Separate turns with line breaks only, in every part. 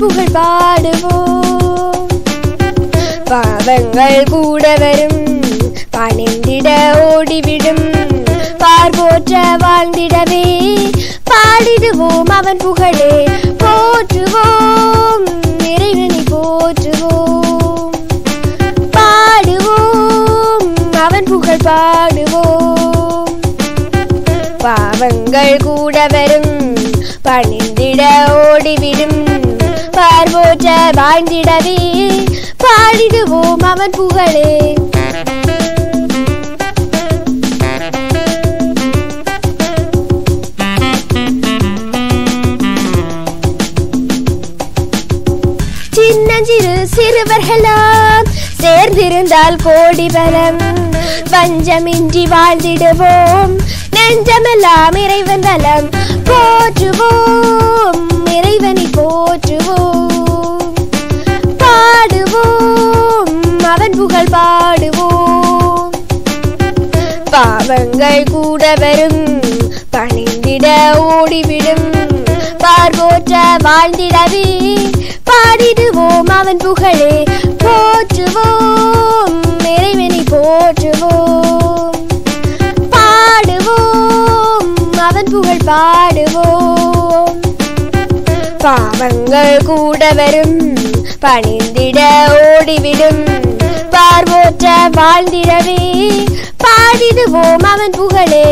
புகழ் பாடுவோம் பாவங்கள் கூட வரும் பணிந்திட ஓடிவிடும் பார்போற்ற வாழ்ந்திடவே பாடிடுவோம் அவன் புகழே போற்றுவோம் இறைவனை போற்றுவோம் பாடுவோம் அவன் புகழ் பாடுவோம் பாவங்கள் கூட வரும் பணிந்திட ஓடிவிடும் பார்வோற்ற வாழ்ந்திடவே பாடிடுவோம் அவன் புகழே சின்னஞ்சிறு சிறுவர்களாம் சேர்ந்திருந்தால் கோடி பலம் வஞ்சமின்றி வாழ்ந்திடுவோம் நெஞ்சமெல்லாம் இறைவன் நலம் போற்றுவோம் இறைவனை போற்றுவோம் பாடுவோம் அவன் புகழ் பாடுவோம் பாவங்கள் கூட வரும் பணிந்திட ஓடிவிடும் பார்வோற்ற வாழ்ந்திடவே பாடிடுவோம் அவன் புகழே போற்றுவோம் இறைவனை போற்றுவோம் பாடுவோம் அவன் புகழ் பாடுவோம் பாவங்கள் கூட வரும் பணிந்திட ஓடிவிடும் பார்வோற்ற வாழ்ந்திடவே பாடிடுவோம் அவன் புகழே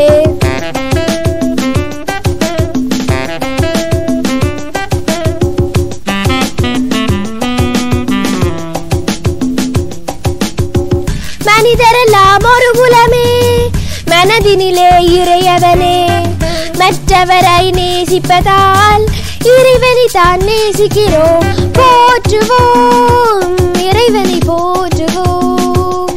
மனிதரெல்லாம் ஒரு குலமே மனதினிலே இறையவனே மற்றவரை நேசிப்பதால் இறைவனை தான் நேசிக்கிறோம் போற்றுவோம் இறைவனை போற்றுவோம்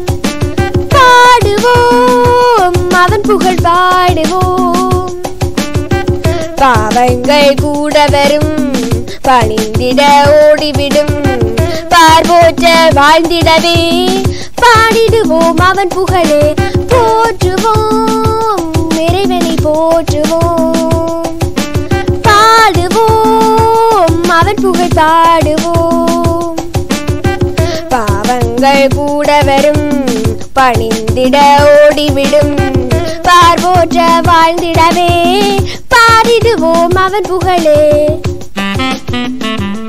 பாடுவோம் அவன் புகழ் பாடுவோம் பாவங்கள் கூட வரும் பணிந்திட ஓடிவிடும் பார்வோற்ற வாழ்ந்திடவே பாடிடுவோம் அவன் புகழே போற்றுவோம் இறைவனை போற்றுவோம் பாடுவோம் அவன் புகழ் பாடுவோம் பாவங்கள் கூட வரும் பணிந்திட ஓடிவிடும் பார்வோற்ற வாழ்ந்திடவே பாடிடுவோம் அவன் புகழே